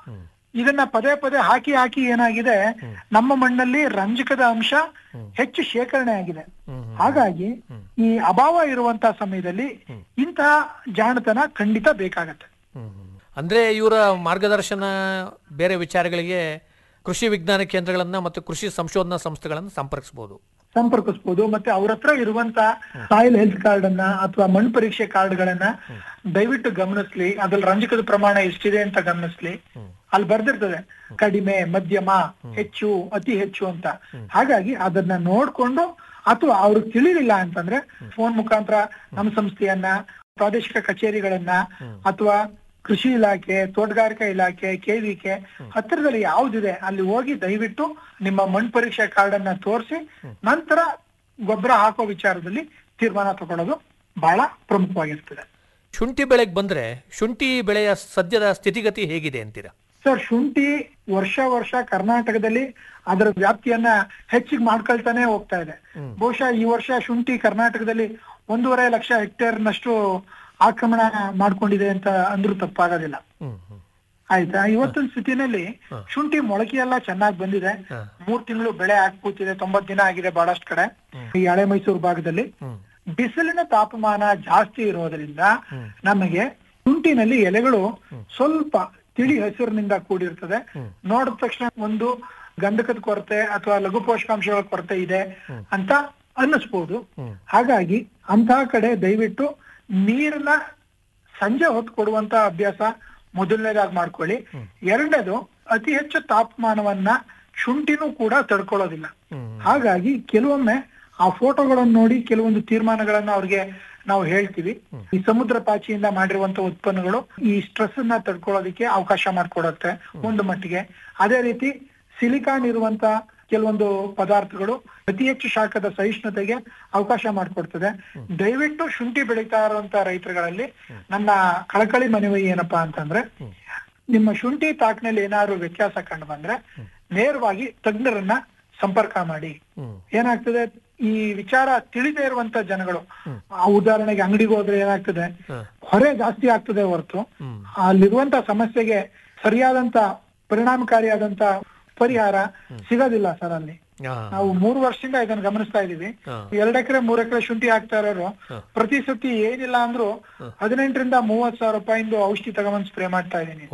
ಇದನ್ನ ಪದೇ ಪದೇ ಹಾಕಿ ಹಾಕಿ ಏನಾಗಿದೆ ನಮ್ಮ ಮಣ್ಣಲ್ಲಿ ರಂಜಕದ ಅಂಶ ಹೆಚ್ಚು ಶೇಖರಣೆ ಆಗಿದೆ ಹಾಗಾಗಿ ಈ ಅಭಾವ ಇರುವಂತಹ ಸಮಯದಲ್ಲಿ ಇಂತಹ ಜಾಣತನ ಖಂಡಿತ ಬೇಕಾಗತ್ತೆ ಅಂದ್ರೆ ಇವರ ಮಾರ್ಗದರ್ಶನ ಬೇರೆ ವಿಚಾರಗಳಿಗೆ ಕೃಷಿ ವಿಜ್ಞಾನ ಕೇಂದ್ರಗಳನ್ನ ಮತ್ತು ಕೃಷಿ ಸಂಶೋಧನಾ ಸಂಸ್ಥೆಗಳನ್ನು ಸಂಪರ್ಕಿಸಬಹುದು ಸಂಪರ್ಕಿಸಬಹುದು ಮತ್ತೆ ಅವ್ರ ಹತ್ರ ಇರುವಂತ ಸಾಯಿಲ್ ಹೆಲ್ತ್ ಕಾರ್ಡ್ ಅನ್ನ ಅಥವಾ ಮಣ್ಣು ಪರೀಕ್ಷೆ ಕಾರ್ಡ್ಗಳನ್ನ ದಯವಿಟ್ಟು ಗಮನಿಸ್ಲಿ ಅದ್ರಲ್ಲಿ ರಂಜಕದ ಪ್ರಮಾಣ ಎಷ್ಟಿದೆ ಅಂತ ಗಮನಿಸ್ಲಿ ಅಲ್ಲಿ ಬರ್ದಿರ್ತದೆ ಕಡಿಮೆ ಮಧ್ಯಮ ಹೆಚ್ಚು ಅತಿ ಹೆಚ್ಚು ಅಂತ ಹಾಗಾಗಿ ಅದನ್ನ ನೋಡ್ಕೊಂಡು ಅಥವಾ ಅವ್ರಿಗೆ ತಿಳಿಲಿಲ್ಲ ಅಂತಂದ್ರೆ ಫೋನ್ ಮುಖಾಂತರ ನಮ್ಮ ಸಂಸ್ಥೆಯನ್ನ ಪ್ರಾದೇಶಿಕ ಕಚೇರಿಗಳನ್ನ ಅಥವಾ ಕೃಷಿ ಇಲಾಖೆ ತೋಟಗಾರಿಕಾ ಇಲಾಖೆ ಕೆವಿಕೆ ಹತ್ತಿರದಲ್ಲಿ ಯಾವ್ದಿದೆ ಅಲ್ಲಿ ಹೋಗಿ ದಯವಿಟ್ಟು ನಿಮ್ಮ ಮಣ್ಣು ಪರೀಕ್ಷೆ ಕಾರ್ಡ್ ಅನ್ನ ತೋರಿಸಿ ನಂತರ ಗೊಬ್ಬರ ಹಾಕೋ ವಿಚಾರದಲ್ಲಿ ತೀರ್ಮಾನ ತಗೊಳ್ಳೋದು ಬಹಳ ಪ್ರಮುಖವಾಗಿರ್ತದೆ ಶುಂಠಿ ಬೆಳೆಗೆ ಬಂದ್ರೆ ಶುಂಠಿ ಬೆಳೆಯ ಸದ್ಯದ ಸ್ಥಿತಿಗತಿ ಹೇಗಿದೆ ಅಂತೀರಾ ಸರ್ ಶುಂಠಿ ವರ್ಷ ವರ್ಷ ಕರ್ನಾಟಕದಲ್ಲಿ ಅದರ ವ್ಯಾಪ್ತಿಯನ್ನ ಹೆಚ್ಚಿಗೆ ಮಾಡ್ಕೊಳ್ತಾನೆ ಹೋಗ್ತಾ ಇದೆ ಬಹುಶಃ ಈ ವರ್ಷ ಶುಂಠಿ ಕರ್ನಾಟಕದಲ್ಲಿ ಒಂದೂವರೆ ಲಕ್ಷ ಹೆಕ್ಟೇರ್ನಷ್ಟು ಆಕ್ರಮಣ ಮಾಡ್ಕೊಂಡಿದೆ ಅಂತ ಅಂದ್ರೂ ತಪ್ಪಾಗೋದಿಲ್ಲ ಆಯ್ತಾ ಇವತ್ತಿನ ಸ್ಥಿತಿನಲ್ಲಿ ಶುಂಠಿ ಮೊಳಕೆ ಎಲ್ಲ ಚೆನ್ನಾಗಿ ಬಂದಿದೆ ಮೂರ್ ತಿಂಗಳು ಬೆಳೆ ಹಾಕ್ಬೂತಿದೆ ತೊಂಬತ್ ದಿನ ಆಗಿದೆ ಬಹಳಷ್ಟು ಕಡೆ ಈ ಹಳೆ ಮೈಸೂರು ಭಾಗದಲ್ಲಿ ಬಿಸಿಲಿನ ತಾಪಮಾನ ಜಾಸ್ತಿ ಇರೋದ್ರಿಂದ ನಮಗೆ ಶುಂಠಿನಲ್ಲಿ ಎಲೆಗಳು ಸ್ವಲ್ಪ ತಿಳಿ ಹಸಿರಿನಿಂದ ಕೂಡಿರ್ತದೆ ನೋಡಿದ ತಕ್ಷಣ ಒಂದು ಗಂಧಕದ ಕೊರತೆ ಅಥವಾ ಲಘು ಪೋಷಕಾಂಶಗಳ ಕೊರತೆ ಇದೆ ಅಂತ ಅನ್ನಿಸ್ಬೋದು ಹಾಗಾಗಿ ಅಂತಹ ಕಡೆ ದಯವಿಟ್ಟು ನೀರನ್ನ ಸಂಜೆ ಹೊತ್ತು ಕೊಡುವಂತ ಅಭ್ಯಾಸ ಮೊದಲನೇದಾಗಿ ಮಾಡ್ಕೊಳ್ಳಿ ಎರಡನೇದು ಅತಿ ಹೆಚ್ಚು ತಾಪಮಾನವನ್ನ ಶುಂಠಿನೂ ಕೂಡ ತಡ್ಕೊಳ್ಳೋದಿಲ್ಲ ಹಾಗಾಗಿ ಕೆಲವೊಮ್ಮೆ ಆ ಫೋಟೋಗಳನ್ನು ನೋಡಿ ಕೆಲವೊಂದು ತೀರ್ಮಾನಗಳನ್ನ ಅವ್ರಿಗೆ ನಾವು ಹೇಳ್ತೀವಿ ಈ ಸಮುದ್ರ ಪಾಚಿಯಿಂದ ಮಾಡಿರುವಂತ ಉತ್ಪನ್ನಗಳು ಈ ಸ್ಟ್ರೆಸ್ ಅನ್ನ ತಡ್ಕೊಳ್ಳೋದಕ್ಕೆ ಅವಕಾಶ ಮಾಡಿಕೊಡುತ್ತೆ ಒಂದು ಮಟ್ಟಿಗೆ ಅದೇ ರೀತಿ ಸಿಲಿಕಾನ್ ಇರುವಂತ ಕೆಲವೊಂದು ಪದಾರ್ಥಗಳು ಅತಿ ಹೆಚ್ಚು ಶಾಖದ ಸಹಿಷ್ಣುತೆಗೆ ಅವಕಾಶ ಮಾಡಿಕೊಡ್ತದೆ ದಯವಿಟ್ಟು ಶುಂಠಿ ಬೆಳೀತಾ ಇರುವಂತ ರೈತರುಗಳಲ್ಲಿ ನನ್ನ ಕಳಕಳಿ ಮನವಿ ಏನಪ್ಪಾ ಅಂತಂದ್ರೆ ನಿಮ್ಮ ಶುಂಠಿ ತಾಕ್ನಲ್ಲಿ ಏನಾದ್ರು ವ್ಯತ್ಯಾಸ ಕಂಡು ಬಂದ್ರೆ ನೇರವಾಗಿ ತಜ್ಞರನ್ನ ಸಂಪರ್ಕ ಮಾಡಿ ಏನಾಗ್ತದೆ ಈ ವಿಚಾರ ತಿಳಿದೇ ಇರುವಂತ ಜನಗಳು ಆ ಉದಾಹರಣೆಗೆ ಅಂಗಡಿಗೆ ಹೋದ್ರೆ ಏನಾಗ್ತದೆ ಹೊರೆ ಜಾಸ್ತಿ ಆಗ್ತದೆ ಹೊರತು ಅಲ್ಲಿರುವಂತ ಸಮಸ್ಯೆಗೆ ಸರಿಯಾದಂತ ಪರಿಣಾಮಕಾರಿಯಾದಂತ ಪರಿಹಾರ ಸಿಗೋದಿಲ್ಲ ಸರ್ ಅಲ್ಲಿ ನಾವು ಮೂರು ವರ್ಷದಿಂದ ಇದನ್ನ ಗಮನಿಸ್ತಾ ಇದೀವಿ ಎರಡ್ ಎಕರೆ ಮೂರ್ ಎಕರೆ ಶುಂಠಿ ಹಾಕ್ತಾ ಇರೋರು ಪ್ರತಿ ಸತಿ ಏನಿಲ್ಲ ಅಂದ್ರೂ ಹದಿನೆಂಟರಿಂದ ಮೂವತ್ ಸಾವಿರ ರೂಪಾಯಿಂದು ಔಷಧಿ ತಗೊಂಬಂದ್ ಸ್ಪ್ರೇ ಮಾಡ್ತಾ ಇದೀನಿ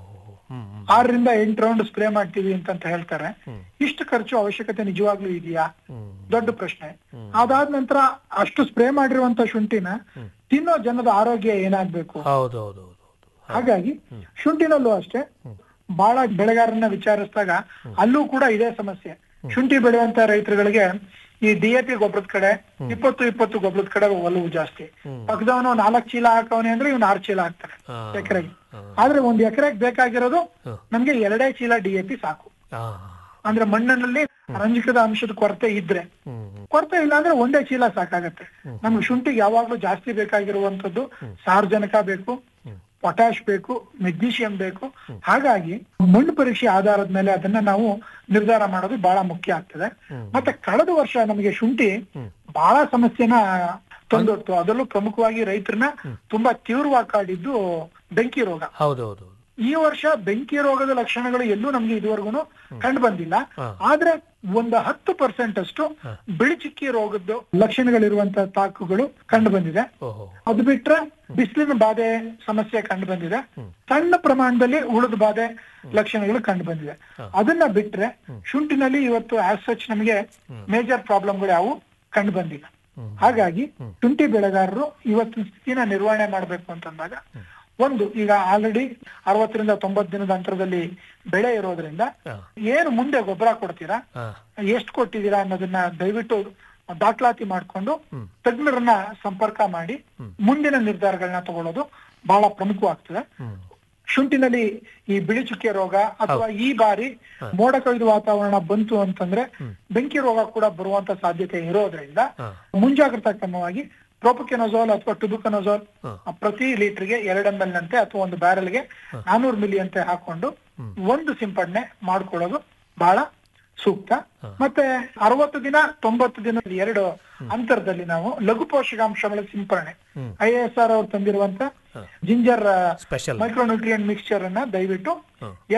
ಆರರಿಂದ ಎಂಟು ರೌಂಡ್ ಸ್ಪ್ರೇ ಮಾಡ್ತೀವಿ ಅಂತ ಹೇಳ್ತಾರೆ ಇಷ್ಟು ಖರ್ಚು ಅವಶ್ಯಕತೆ ನಿಜವಾಗ್ಲೂ ಇದೆಯಾ ದೊಡ್ಡ ಪ್ರಶ್ನೆ ಅದಾದ ನಂತರ ಅಷ್ಟು ಸ್ಪ್ರೇ ಮಾಡಿರುವಂತ ಶುಂಠಿನ ತಿನ್ನೋ ಜನದ ಆರೋಗ್ಯ ಏನಾಗ್ಬೇಕು ಹೌದೌದು ಹಾಗಾಗಿ ಶುಂಠಿನಲ್ಲೂ ಅಷ್ಟೇ ಬಹಳ ಬೆಳೆಗಾರರನ್ನ ವಿಚಾರಿಸಿದಾಗ ಅಲ್ಲೂ ಕೂಡ ಇದೇ ಸಮಸ್ಯೆ ಶುಂಠಿ ಬೆಳೆಯುವಂತ ರೈತರುಗಳಿಗೆ ಈ ಡಿ ಎ ಪಿ ಗೊಬ್ಬರದ ಕಡೆ ಇಪ್ಪತ್ತು ಇಪ್ಪತ್ತು ಗೊಬ್ಬರದ ಕಡೆ ಒಲವು ಜಾಸ್ತಿ ಪಕ್ಕದವನು ನಾಲ್ಕು ಚೀಲ ಹಾಕವನೆ ಅಂದ್ರೆ ಇವ್ನು ಆರು ಚೀಲ ಹಾಕ್ತಾರೆ ಎಕರೆಗೆ ಆದ್ರೆ ಒಂದ್ ಎಕರೆಗೆ ಬೇಕಾಗಿರೋದು ನಮ್ಗೆ ಎರಡೇ ಚೀಲ ಡಿ ಎ ಪಿ ಸಾಕು ಅಂದ್ರೆ ಮಣ್ಣಿನಲ್ಲಿ ರಂಜಕದ ಅಂಶದ ಕೊರತೆ ಇದ್ರೆ ಕೊರತೆ ಇಲ್ಲ ಅಂದ್ರೆ ಒಂದೇ ಚೀಲ ಸಾಕಾಗತ್ತೆ ನಮ್ಗೆ ಶುಂಠಿಗೆ ಯಾವಾಗ್ಲೂ ಜಾಸ್ತಿ ಬೇಕಾಗಿರುವಂತದ್ದು ಸಾರ್ವಜನಿಕ ಬೇಕು ಪೊಟ್ಯಾಶ್ ಬೇಕು ಮೆಗ್ನೀಷಿಯಂ ಬೇಕು ಹಾಗಾಗಿ ಮಣ್ಣು ಪರೀಕ್ಷೆ ಆಧಾರದ ಮೇಲೆ ಅದನ್ನ ನಾವು ನಿರ್ಧಾರ ಮಾಡೋದು ಬಹಳ ಮುಖ್ಯ ಆಗ್ತದೆ ಮತ್ತೆ ಕಳೆದ ವರ್ಷ ನಮಗೆ ಶುಂಠಿ ಬಹಳ ಸಮಸ್ಯೆನ ತಂದೊಡ್ತು ಅದರಲ್ಲೂ ಪ್ರಮುಖವಾಗಿ ರೈತರನ್ನ ತುಂಬಾ ತೀವ್ರವಾಗಿ ಕಾಡಿದ್ದು ಬೆಂಕಿ ರೋಗ ಹೌದೌದು ಈ ವರ್ಷ ಬೆಂಕಿ ರೋಗದ ಲಕ್ಷಣಗಳು ಎಲ್ಲೂ ನಮ್ಗೆ ಇದುವರೆಗೂ ಕಂಡು ಬಂದಿಲ್ಲ ಆದ್ರೆ ಒಂದು ಹತ್ತು ಪರ್ಸೆಂಟ್ ಅಷ್ಟು ಬಿಳಿಚಿಕ್ಕಿ ರೋಗದ ಲಕ್ಷಣಗಳಿರುವಂತ ತಾಕುಗಳು ಕಂಡು ಬಂದಿದೆ ಅದು ಬಿಟ್ರೆ ಬಿಸಿಲಿನ ಬಾಧೆ ಸಮಸ್ಯೆ ಕಂಡು ಬಂದಿದೆ ಸಣ್ಣ ಪ್ರಮಾಣದಲ್ಲಿ ಉಳಿದ ಬಾಧೆ ಲಕ್ಷಣಗಳು ಕಂಡು ಬಂದಿದೆ ಅದನ್ನ ಬಿಟ್ರೆ ಶುಂಠಿನಲ್ಲಿ ಇವತ್ತು ಆಸ್ ಸಚ್ ನಮಗೆ ಮೇಜರ್ ಪ್ರಾಬ್ಲಮ್ಗಳು ಯಾವು ಕಂಡು ಬಂದಿಲ್ಲ ಹಾಗಾಗಿ ಶುಂಠಿ ಬೆಳೆಗಾರರು ಇವತ್ತಿನ ಸ್ಥಿತಿನ ನಿರ್ವಹಣೆ ಮಾಡ್ಬೇಕು ಅಂತಂದಾಗ ಒಂದು ಈಗ ಆಲ್ರೆಡಿ ಅರವತ್ತರಿಂದ ತೊಂಬತ್ ದಿನದ ಅಂತರದಲ್ಲಿ ಬೆಳೆ ಇರೋದ್ರಿಂದ ಏನು ಮುಂದೆ ಗೊಬ್ಬರ ಕೊಡ್ತೀರಾ ಎಷ್ಟು ಕೊಟ್ಟಿದ್ದೀರಾ ಅನ್ನೋದನ್ನ ದಯವಿಟ್ಟು ದಾಖಲಾತಿ ಮಾಡ್ಕೊಂಡು ತಜ್ಞರನ್ನ ಸಂಪರ್ಕ ಮಾಡಿ ಮುಂದಿನ ನಿರ್ಧಾರಗಳನ್ನ ತಗೊಳ್ಳೋದು ಬಹಳ ಪ್ರಮುಖವಾಗ್ತದೆ ಶುಂಠಿನಲ್ಲಿ ಈ ಬಿಳಿ ಚುಕ್ಕೆ ರೋಗ ಅಥವಾ ಈ ಬಾರಿ ಮೋಡ ಕವಿದ ವಾತಾವರಣ ಬಂತು ಅಂತಂದ್ರೆ ಬೆಂಕಿ ರೋಗ ಕೂಡ ಬರುವಂತ ಸಾಧ್ಯತೆ ಇರೋದ್ರಿಂದ ಮುಂಜಾಗ್ರತಾ ಕ್ರಮವಾಗಿ ಪ್ರೋಪಕೆನೋಜೋಲ್ ಅಥವಾ ಟುಬುಕನೋಜೋಲ್ ಪ್ರತಿ ಲೀಟರ್ಗೆ ಎರಡು ಎಂ ಎಲ್ ನಂತೆ ಅಥವಾ ಒಂದು ಬ್ಯಾರಲ್ಗೆ ನಾನೂರು ಮಿಲಿ ಅಂತೆ ಹಾಕೊಂಡು ಒಂದು ಸಿಂಪಡಣೆ ಮಾಡ್ಕೊಳ್ಳೋದು ಬಹಳ ಸೂಕ್ತ ಮತ್ತೆ ಅರವತ್ತು ದಿನ ತೊಂಬತ್ತು ದಿನ ಎರಡು ಅಂತರದಲ್ಲಿ ನಾವು ಲಘು ಪೋಷಕಾಂಶಗಳ ಸಿಂಪರಣೆ ಐ ಎಸ್ ಆರ್ ಅವ್ರು ತಂದಿರುವಂತ ಜಿಂಜರ್ ಸ್ಪೆಷಲ್ ಮೈಕ್ರೋನ್ಯೂಟ್ರಿಯನ್ ಮಿಕ್ಸ್ಚರ್ ಅನ್ನ ದಯವಿಟ್ಟು